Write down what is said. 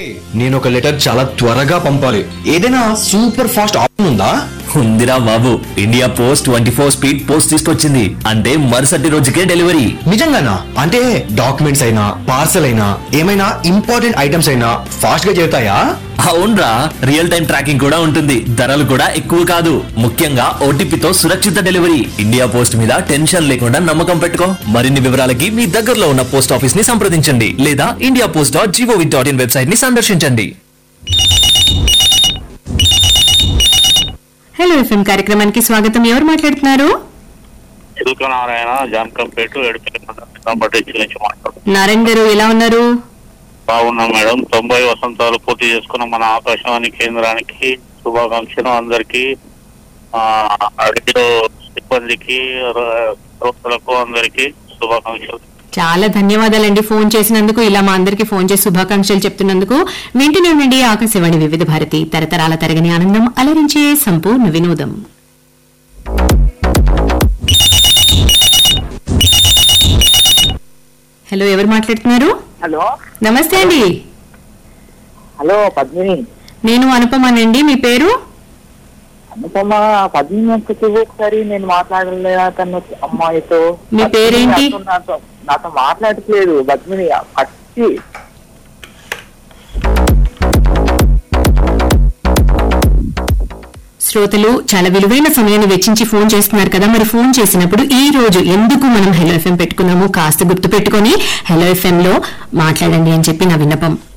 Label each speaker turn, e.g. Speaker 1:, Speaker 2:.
Speaker 1: నేను ఒక లెటర్ చాలా త్వరగా పంపాలి ఏదైనా సూపర్ ఫాస్ట్ ఆప్షన్ ఉందా
Speaker 2: ఉందిరా బాబు India Post twenty four speed post తీసుకొచ్చింది అంటే మరుసటి రోజుకే డెలివరీ
Speaker 1: నిజంగానా అంటే డాక్యుమెంట్స్ అయినా పార్సల్ అయినా ఏమైనా ఇంపార్టెంట్ ఐటమ్స్ అయినా ఫాస్ట్ గా చేరుతాయా
Speaker 2: అవునరా రియల్ టైం ట్రాకింగ్ కూడా ఉంటుంది ధరలు కూడా ఎక్కువ కాదు ముఖ్యంగా ఓటీపీతో సురక్షిత డెలివరీ ఇండియా పోస్ట్ మీద టెన్షన్ లేకుండా నమ్మకం పెట్టుకో మరిన్ని వివరాలకి మీ దగ్గరలో ఉన్న పోస్ట్ ఆఫీస్ ని సంప్రదించండి లేదా India Post dot gov dot in website ని సందర్శించండి
Speaker 3: హలో ఎఫ్ఎం కార్యక్రమానికి స్వాగతం ఎవరు మాట్లాడుతున్నారు
Speaker 4: చిలుక నారాయణ జాన్కంపేట ఎడిపల్లి పట్టించి నుంచి మాట్లాడుతున్నాం
Speaker 3: నారాయణ గారు ఎలా ఉన్నారు
Speaker 4: బాగున్నాం మేడం తొంభై వసంతాలు పూర్తి చేసుకున్న మన ఆకాశవాణి కేంద్రానికి శుభాకాంక్షలు అందరికీ ఆ, రేడియో సిబ్బందికి ర- శ్రోతలకు అందరికీ శుభాకాంక్షలు
Speaker 3: చాలా ధన్యవాదాలండి ఫోన్ చేసినందుకు ఇలా మా అందరికి ఫోన్ చేసి శుభాకాంక్షలు చెప్తున్నందుకు వింటూనే ఉండండి ఆకాశవాణి వివిధ భారతి తరతరాల తరగని ఆనందం అలరించే సంపూర్ణ వినోదం హలో ఎవరు మాట్లాడుతున్నారు
Speaker 5: హలో
Speaker 3: నమస్తే అండి
Speaker 5: హలో పద్మిని
Speaker 3: నేను అనుపమానండి మీ పేరు
Speaker 5: అనుపమ పద్మిని ఒక్కటి ఒకసారి నేను మాట్లాడలేదా తను అమ్మాయితో
Speaker 3: మీ పేరేంటి?
Speaker 5: నాతో- నాతో నాతో మాట్లాడట్లేదు పద్మిని పచ్చి
Speaker 3: శ్రోతలు చాలా విలువైన సమయాన్ని వెచ్చించి ఫోన్ చేస్తున్నారు కదా మరి ఫోన్ చేసినప్పుడు ఈ రోజు ఎందుకు మనం హెలో ఎఫ్ఎం పెట్టుకున్నాము కాస్త గుర్తు పెట్టుకుని హెలో ఎఫ్ఎం లో మాట్లాడండి అని చెప్పి నా విన్నపం